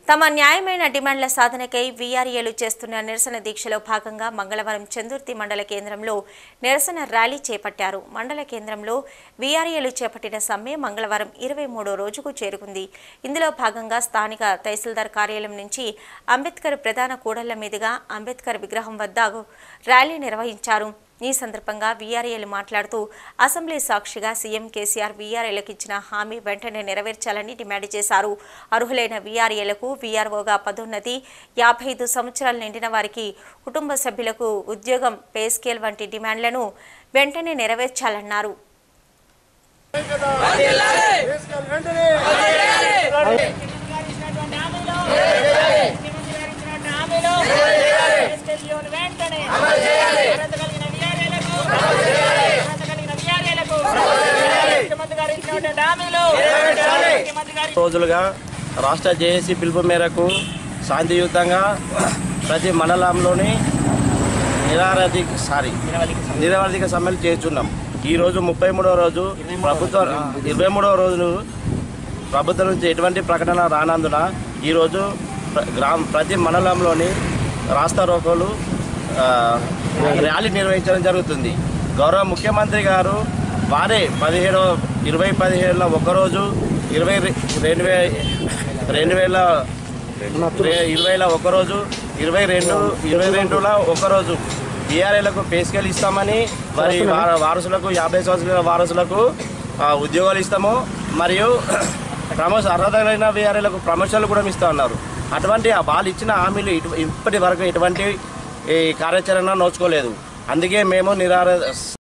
తమ న్యాయమైన డిమాండ్ల సాధనకై వీఆర్ఏలు చేస్తున్న నిరసన దీక్షలో భాగంగా మంగళవారం చందుర్తి మండల కేంద్రంలో నిరసన ర్యాలీ చేపట్టారు మండల కేంద్రంలో వీఆర్ఏలు చేపట్టిన సమ్మె మంగళవారం ఇరవై మూడో రోజుకు చేరుకుంది ఇందులో భాగంగా స్థానిక తహసీల్దార్ కార్యాలయం నుంచి అంబేద్కర్ ప్రధాన కూడళ్ల మీదుగా అంబేద్కర్ విగ్రహం వద్ద ర్యాలీ నిర్వహించారు ఈ సందర్భంగా వీఆర్ఏలు మాట్లాడుతూ అసెంబ్లీ సాక్షిగా సీఎం కేసీఆర్ వీఆర్ఏలకు ఇచ్చిన హామీ వెంటనే నెరవేర్చాలని డిమాండ్ చేశారు అర్హులైన వీఆర్ఏలకు వీఆర్ఓగా పదోన్నతి యాభై ఐదు సంవత్సరాలు నిండిన వారికి కుటుంబ సభ్యులకు ఉద్యోగం పే స్కేల్ వంటి డిమాండ్లను వెంటనే నెరవేర్చాలన్నారు రోజులుగా రాష్ట్ర జేఏసీ పిలుపు మేరకు శాంతియుతంగా ప్రతి మండలంలోని నిరారధి సారీ నిరవధిక సమ్మెలు చేస్తున్నాం ఈ రోజు ముప్పై మూడవ రోజు ప్రభుత్వ ఇరవై మూడవ రోజు ప్రభుత్వం నుంచి ఎటువంటి ప్రకటన రానందున ఈరోజు ప్ర- గ్రామ ప్రతి మండలంలోని రాస్తా రోకోలు ఆ, ర్యాలీ నిర్వహించడం జరుగుతుంది గౌరవ ముఖ్యమంత్రి గారు వారే పదిహేడు ఇరవై పదిహేడులో ఒకరోజు ఇరవై రె- రెండు వే రెండు వేల రే- ఇరవైలో ఒకరోజు ఇరవై రెండు ఇరవై రెండులో ఒకరోజు బీఆర్ఏలకు పేస్కేలు ఇస్తామని మరి వార- వారసులకు యాభై సంవత్సరాల వారసులకు ఆ, ఉద్యోగాలు ఇస్తాము మరియు ప్రమోషన్ అర్హతలైన బీఆర్ఏలకు ప్రమోషన్లు కూడా ఇస్తా ఉన్నారు అటువంటి ఆ వాళ్ళు ఇచ్చిన హామీలు ఇటు ఇప్పటి వరకు ఎటువంటి ఈ కార్యాచరణ నోచుకోలేదు అందుకే మేము నిరార